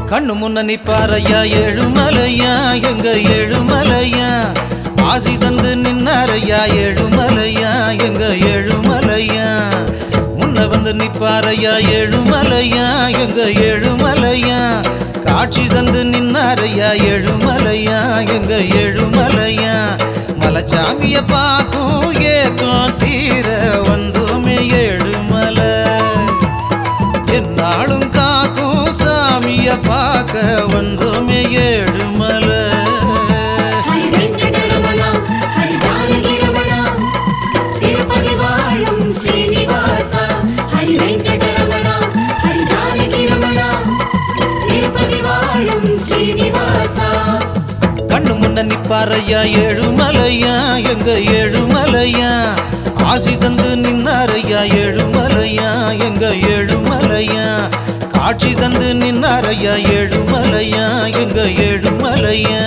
கண்ணு முன்ன நிப்பாரையா ஏழுமலையா எங்க ஏழுமலையா ஆசி தந்து நின்னாரையா ஏழுமலையா எங்க ஏழுமலையா முன்ன வந்து நிப்பாரையா ஏழுமலையா எங்க ஏழுமலையா காட்சி தந்து நின்னாரையா ஏழுமலையா எங்க ஏழுமலையா மலைச்சாமிய பார்க்கும் ஏக்கம் தீர வந்தோமே ஏழுமலை என்னாலும் காக்கும் சாமிய பார்க்க வந்தோமே ஏழுமலை ஹரி வெங்கடரமண ஹரி ஜானகி ரமண திருப்பதி வாழும் ஸ்ரீனிவாச ஹரி வெங்கடரமண ஹரி ஜானகி ரமண திருப்பதி வாழும் ஸ்ரீனிவாச கண்ணு முன்ன நிப்பாரையா ஏழுமலையா எங்க ஏழுமலையா ஆசி தந்து நின்னாரையா ஏழுமலையா எங்க ஏழுமலையா காட்சி தந்து நின்னாரையா ஏழுமலையா எங்க ஏழுமலையா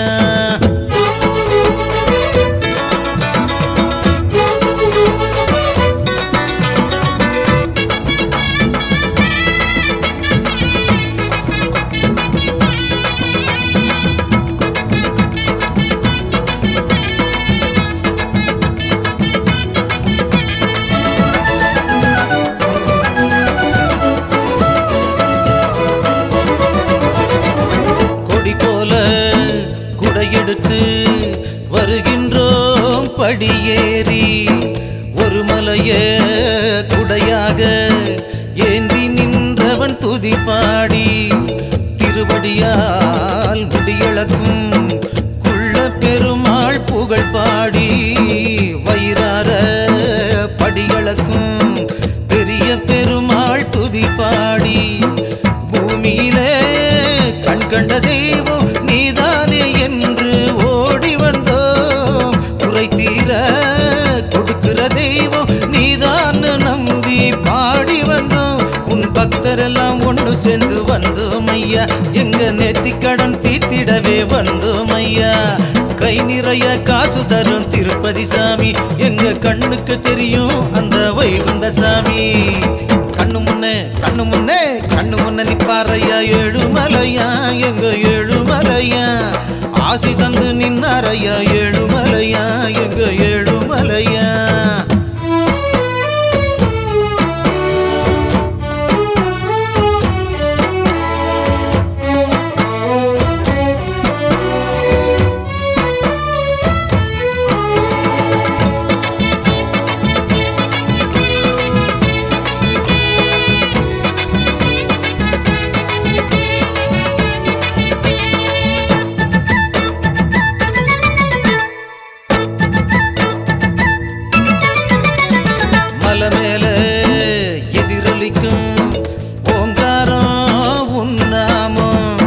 கொடி போல குடையெடுத்து வருகின்றோம் படியேறி ஒரு மலைய குடையாக ஏந்தி நின்றவன் துதி பாடி திருவடியால் முடியளக்கும் குள்ள பெருமாள் புகழ் பாடி வயிறார படியளக்கும் பெரிய பெருமாள் துதி பாடி பூமியிலே கண் கண்ட தெய்வம் நீதானே என்று ஓடி வந்தோம் குறை தீர கொடுக்கிற தெய்வம் நீதான் நம்பி பாடி வந்தோம் உன் பக்தரெல்லாம் ஒன்று சேர்ந்து வந்தோம் ஐயா எங்க நெத்திக்கடன் தீத்திடவே வந்தோம் ஐயா கை நிறைய காசு தரும் திருப்பதி சாமி எங்க கண்ணுக்கு தெரியும் அந்த வைகுண்ட சாமி கண்ணு முன்னே கண்ணு முன்னே கண்ணு முன்ன நிப்பாரையா ஏழுமலையா எங்க ஏழுமலையா ஆசி தந்து நின்னாரையா ஏழுமலையா எங்க ஏழுமலையா மலை மேல எதிரொலிக்கும் ஓங்காரம் உன்னாமம்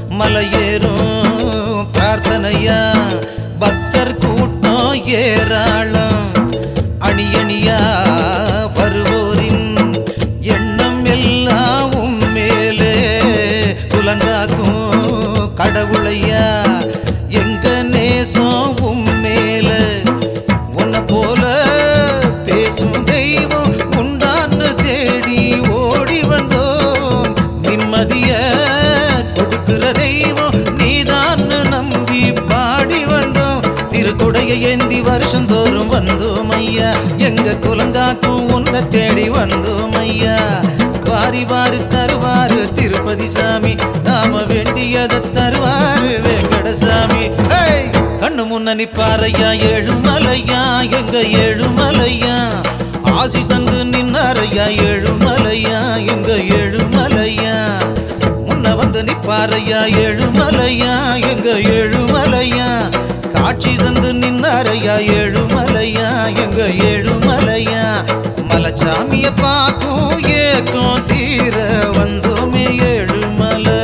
மலையேறும் பிரார்த்தனையா பக்தர் கூட்டம் ஏராளம் அணி அணியா வருவோரின் எண்ணம் எல்லாம் உம் மேலே புலங்காக்கும் கடவுளையா எங்க நேசம் உம் மேலே உன்னை போல பேசும் தெய்வம் உண்டான்னு தேடி ஓடி வந்தோம் நிம்மதிய கொடுக்கிற தெய்வம் நீதான்னு நம்பி பாடி வந்தோம் திருக்குடைய ஏந்தி வருஷம் தோறும் வந்தோம் ஐயா எங்க குலங்காக்கும் உன்னை தேடி வந்தோம் ஐயா வாரி வாரி தருவாரு திருப்பதி சாமி நாம வேண்டியதை தருவாரு வெங்கடசாமி ஹே! கண்ணு முன்ன நிப்பாரையா ஏழுமலையா எங்க ஏழுமலையா ஆசி தந்து நின்னாரையா ஏழுமலையா எங்க ஏழுமலையா முன்ன வந்து நிப்பாரையா ஏழுமலையா எங்க ஏழுமலையா காட்சி தந்து நின்னாரையா ஏழுமலையா எங்க ஏழுமலையா மலைச்சாமிய பார்க்கும் ஏக்கம் தீர வந்தோமே ஏழுமலை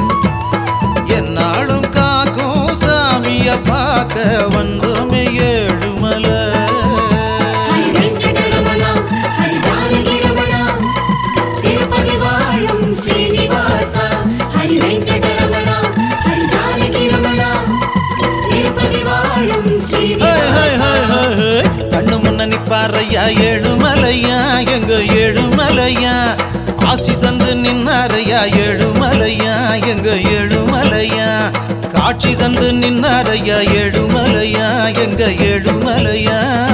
என்னாலும் காக்கும் சாமிய பார்க்க வந்தோமே ஏழுமலை ஹரி வெங்கடரமண ஹரி ஜானகி ரமண திருப்பதி வாழும் ஸ்ரீனிவாச ஹரி வெங்கடரமண ஹரி ஜானகி ரமண திருப்பதி வாழும் ஹே, ஹே, ஸ்ரீனிவாச ஹே, ஹே, ஹே. கண்ணு முன்ன நிப்பாரையா ஏழுமலையா எங்க ஏழுமலையா ஆசி தந்து நின்னாரையா ஏழுமலையா எங்க ஏழு காட்சி தந்து நின்னாரையா ஏழுமலையா எங்க ஏழுமலையா